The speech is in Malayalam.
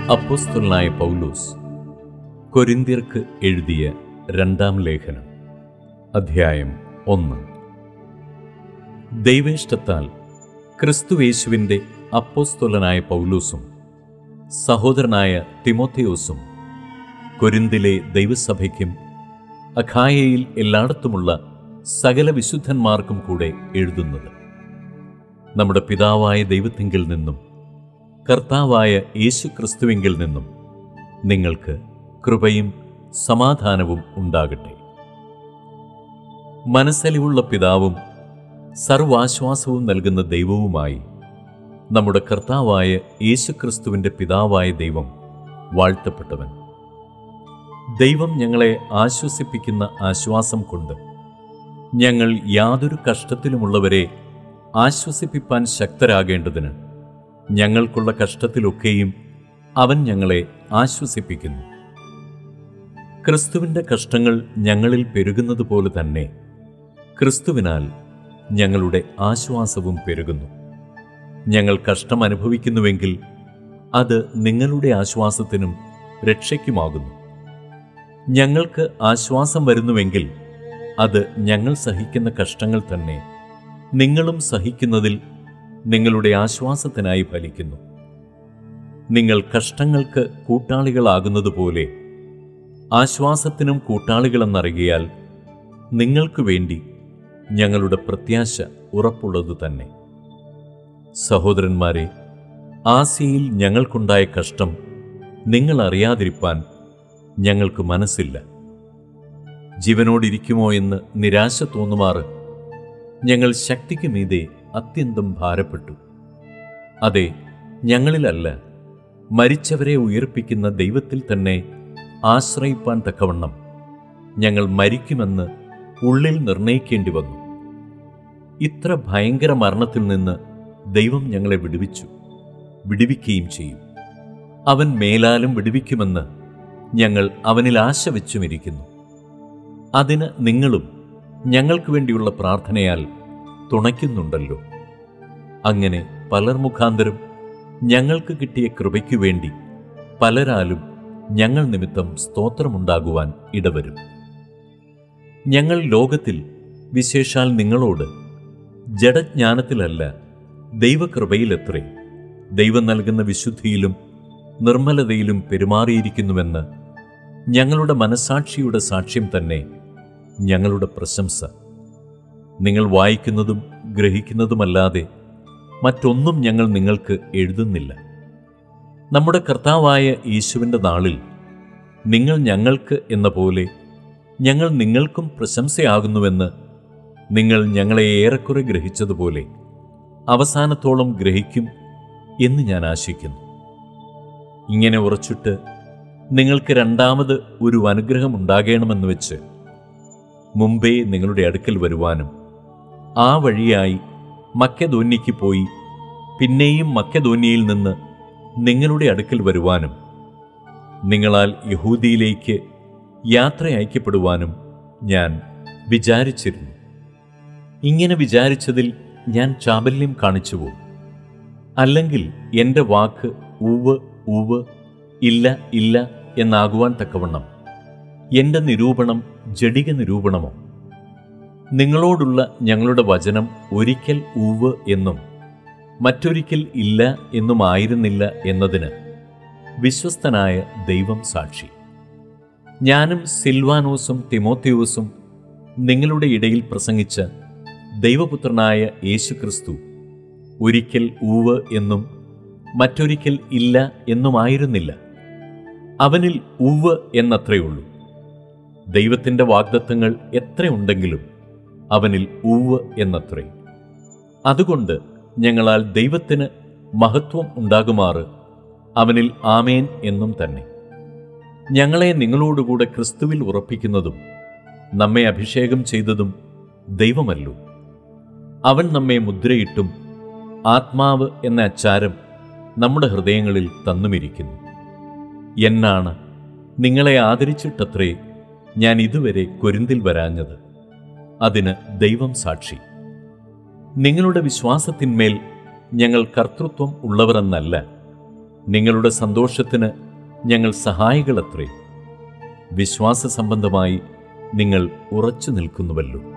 അപ്പോസ്തലനായ പൗലോസ് കൊരിന്ത്യർക്ക് എഴുതിയ രണ്ടാം ലേഖനം അധ്യായം ഒന്ന് ദൈവേഷ്ടത്താൽ ക്രിസ്തുവേശുവിൻ്റെ അപ്പോസ്തലനായ പൗലോസും സഹോദരനായ തിമോത്തിയോസും കൊരിന്തിലെ ദൈവസഭയ്ക്കും അഖായയിൽ എല്ലായിടത്തുമുള്ള സകല വിശുദ്ധന്മാർക്കും കൂടെ എഴുതുന്നത് നമ്മുടെ പിതാവായ ദൈവത്തിങ്കിൽ നിന്നും കർത്താവായ യേശു ക്രിസ്തുവിങ്കിൽ നിന്നും നിങ്ങൾക്ക് കൃപയും സമാധാനവും ഉണ്ടാകട്ടെ മനസ്സലിവുള്ള പിതാവും സർവാശ്വാസവും നൽകുന്ന ദൈവവുമായി നമ്മുടെ കർത്താവായ യേശു ക്രിസ്തുവിൻ്റെ പിതാവായ ദൈവം വാഴ്ത്തപ്പെട്ടവൻ ദൈവം ഞങ്ങളെ ആശ്വസിപ്പിക്കുന്ന ആശ്വാസം കൊണ്ട് ഞങ്ങൾ യാതൊരു കഷ്ടത്തിലുമുള്ളവരെ ആശ്വസിപ്പിപ്പാൻ ശക്തരാകേണ്ടതിന് ഞങ്ങൾക്കുള്ള കഷ്ടത്തിലൊക്കെയും അവൻ ഞങ്ങളെ ആശ്വസിപ്പിക്കുന്നു ക്രിസ്തുവിൻ്റെ കഷ്ടങ്ങൾ ഞങ്ങളിൽ പെരുകുന്നത് പോലെ തന്നെ ക്രിസ്തുവിനാൽ ഞങ്ങളുടെ ആശ്വാസവും പെരുകുന്നു ഞങ്ങൾ കഷ്ടം അനുഭവിക്കുന്നുവെങ്കിൽ അത് നിങ്ങളുടെ ആശ്വാസത്തിനും രക്ഷയ്ക്കുമാകുന്നു ഞങ്ങൾക്ക് ആശ്വാസം വരുന്നുവെങ്കിൽ അത് ഞങ്ങൾ സഹിക്കുന്ന കഷ്ടങ്ങൾ തന്നെ നിങ്ങളും സഹിക്കുന്നതിൽ നിങ്ങളുടെ ആശ്വാസത്തിനായി ഫലിക്കുന്നു നിങ്ങൾ കഷ്ടങ്ങൾക്ക് കൂട്ടാളികളാകുന്നതുപോലെ ആശ്വാസത്തിനും കൂട്ടാളികളെന്നറിയാൽ നിങ്ങൾക്ക് വേണ്ടി ഞങ്ങളുടെ പ്രത്യാശ ഉറപ്പുള്ളത് തന്നെ സഹോദരന്മാരെ ആസിയയിൽ ഞങ്ങൾക്കുണ്ടായ കഷ്ടം നിങ്ങൾ അറിയാതിരിപ്പാൻ ഞങ്ങൾക്ക് മനസ്സില്ല ജീവനോടിരിക്കുമോ എന്ന് നിരാശ തോന്നുമാറ് ഞങ്ങൾ ശക്തിക്ക് മീതെ അത്യന്തം ഭാരപ്പെട്ടു അതെ ഞങ്ങളിലല്ല മരിച്ചവരെ ഉയർപ്പിക്കുന്ന ദൈവത്തിൽ തന്നെ ആശ്രയിപ്പാൻ തക്കവണ്ണം ഞങ്ങൾ മരിക്കുമെന്ന് ഉള്ളിൽ നിർണയിക്കേണ്ടി വന്നു ഇത്ര ഭയങ്കര മരണത്തിൽ നിന്ന് ദൈവം ഞങ്ങളെ വിടുവിച്ചു വിടുവിക്കുകയും ചെയ്യും അവൻ മേലാലും വിടുവിക്കുമെന്ന് ഞങ്ങൾ അവനിൽ ആശ വെച്ചുമിരിക്കുന്നു അതിന് നിങ്ങളും ഞങ്ങൾക്ക് വേണ്ടിയുള്ള പ്രാർത്ഥനയാൽ തുണയ്ക്കുന്നുണ്ടല്ലോ അങ്ങനെ പലർ മുഖാന്തരം ഞങ്ങൾക്ക് കിട്ടിയ കൃപയ്ക്കു വേണ്ടി പലരാലും ഞങ്ങൾ നിമിത്തം സ്തോത്രമുണ്ടാകുവാൻ ഇടവരും ഞങ്ങൾ ലോകത്തിൽ വിശേഷാൽ നിങ്ങളോട് ജഡജ്ഞാനത്തിലല്ല ദൈവകൃപയിലെത്രേ ദൈവം നൽകുന്ന വിശുദ്ധിയിലും നിർമ്മലതയിലും പെരുമാറിയിരിക്കുന്നുവെന്ന് ഞങ്ങളുടെ മനസാക്ഷിയുടെ സാക്ഷ്യം തന്നെ ഞങ്ങളുടെ പ്രശംസ നിങ്ങൾ വായിക്കുന്നതും ഗ്രഹിക്കുന്നതുമല്ലാതെ മറ്റൊന്നും ഞങ്ങൾ നിങ്ങൾക്ക് എഴുതുന്നില്ല നമ്മുടെ കർത്താവായ യേശുവിൻ്റെ നാളിൽ നിങ്ങൾ ഞങ്ങൾക്ക് എന്ന പോലെ ഞങ്ങൾ നിങ്ങൾക്കും പ്രശംസയാകുന്നുവെന്ന് നിങ്ങൾ ഞങ്ങളെ ഏറെക്കുറെ ഗ്രഹിച്ചതുപോലെ അവസാനത്തോളം ഗ്രഹിക്കും എന്ന് ഞാൻ ആശിക്കുന്നു ഇങ്ങനെ ഉറച്ചിട്ട് നിങ്ങൾക്ക് രണ്ടാമത് ഒരു അനുഗ്രഹം ഉണ്ടാകണമെന്ന് വെച്ച് മുമ്പേ നിങ്ങളുടെ അടുക്കൽ വരുവാനും ആ വഴിയായി മക്കധോന്യയ്ക്ക് പോയി പിന്നെയും മക്കധോന്യയിൽ നിന്ന് നിങ്ങളുടെ അടുക്കൽ വരുവാനും നിങ്ങളാൽ യഹൂദിയിലേക്ക് യാത്ര അയക്കപ്പെടുവാനും ഞാൻ വിചാരിച്ചിരുന്നു ഇങ്ങനെ വിചാരിച്ചതിൽ ഞാൻ ചാബല്യം കാണിച്ചു പോകും അല്ലെങ്കിൽ എൻ്റെ വാക്ക് ഉവ് ഉവ് ഇല്ല ഇല്ല എന്നാകുവാൻ തക്കവണ്ണം എൻ്റെ നിരൂപണം ജഡിക നിരൂപണമോ നിങ്ങളോടുള്ള ഞങ്ങളുടെ വചനം ഒരിക്കൽ ഉവ് എന്നും മറ്റൊരിക്കൽ ഇല്ല എന്നുമായിരുന്നില്ല എന്നതിന് വിശ്വസ്തനായ ദൈവം സാക്ഷി ഞാനും സിൽവാനോസും തിമോത്തിയോസും നിങ്ങളുടെ ഇടയിൽ പ്രസംഗിച്ച ദൈവപുത്രനായ യേശുക്രിസ്തു ഒരിക്കൽ ഊവ് എന്നും മറ്റൊരിക്കൽ ഇല്ല എന്നുമായിരുന്നില്ല അവനിൽ ഉവ് എന്നത്രയുള്ളൂ ദൈവത്തിൻ്റെ വാഗ്ദത്തങ്ങൾ എത്രയുണ്ടെങ്കിലും അവനിൽ ഉവ് എന്നത്രേ അതുകൊണ്ട് ഞങ്ങളാൽ ദൈവത്തിന് മഹത്വം ഉണ്ടാകുമാറ് അവനിൽ ആമേൻ എന്നും തന്നെ ഞങ്ങളെ നിങ്ങളോടുകൂടെ ക്രിസ്തുവിൽ ഉറപ്പിക്കുന്നതും നമ്മെ അഭിഷേകം ചെയ്തതും ദൈവമല്ലോ അവൻ നമ്മെ മുദ്രയിട്ടും ആത്മാവ് എന്ന അച്ചാരം നമ്മുടെ ഹൃദയങ്ങളിൽ തന്നുമിരിക്കുന്നു എന്നാണ് നിങ്ങളെ ആദരിച്ചിട്ടത്രേ ഞാൻ ഇതുവരെ കൊരിന്തിൽ വരാഞ്ഞത് അതിന് ദൈവം സാക്ഷി നിങ്ങളുടെ വിശ്വാസത്തിന്മേൽ ഞങ്ങൾ കർത്തൃത്വം ഉള്ളവരെന്നല്ല നിങ്ങളുടെ സന്തോഷത്തിന് ഞങ്ങൾ സഹായികളത്രേ വിശ്വാസ സംബന്ധമായി നിങ്ങൾ ഉറച്ചു നിൽക്കുന്നുവല്ലോ